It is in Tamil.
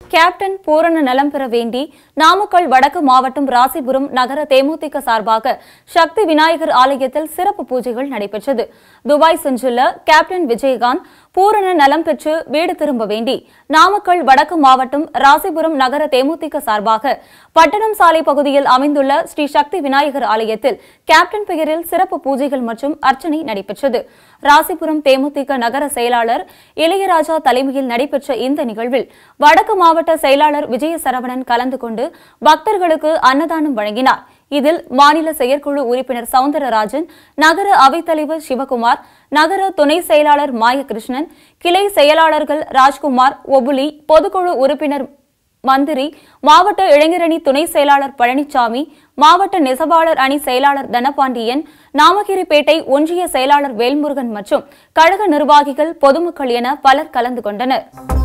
கேப்டன் பூரண நலம் பெற வேண்டி நாமக்கல் வடக்கு மாவட்டம் ராசிபுரம் நகர தேமுதிக சார்பாக சக்தி விநாயகர் ஆலயத்தில் சிறப்பு பூஜைகள் நடைபெற்றது துபாய் சென்றுள்ள கேப்டன் விஜயகாந்த் பூரண நலம் பெற்று வீடு திரும்ப வேண்டி நாமக்கல் வடக்கு மாவட்டம் ராசிபுரம் நகர தேமுதிக சார்பாக பட்டணம் சாலை பகுதியில் அமைந்துள்ள ஸ்ரீ சக்தி விநாயகர் ஆலயத்தில் கேப்டன் பெயரில் சிறப்பு பூஜைகள் மற்றும் அர்ச்சனை நடைபெற்றது ராசிபுரம் தேமுதிக நகர செயலாளர் இளையராஜா தலைமையில் நடைபெற்ற இந்த நிகழ்வில் வடக்கு மாவட்ட செயலாளர் விஜய சரவணன் கலந்து கொண்டு பக்தர்களுக்கு அன்னதானம் வழங்கினார் இதில் மாநில செயற்குழு உறுப்பினர் சவுந்தரராஜன் நகர அவைத்தலைவர் சிவகுமார் நகர துணை செயலாளர் மாயகிருஷ்ணன் கிளை செயலாளர்கள் ராஜ்குமார் ஒபுலி பொதுக்குழு உறுப்பினர் மந்திரி மாவட்ட இளைஞரணி துணை செயலாளர் பழனிசாமி மாவட்ட நெசவாளர் அணி செயலாளர் தனபாண்டியன் நாமகிரிப்பேட்டை ஒன்றிய செயலாளர் வேல்முருகன் மற்றும் கழக நிர்வாகிகள் பொதுமக்கள் என பலர் கலந்து கொண்டனர்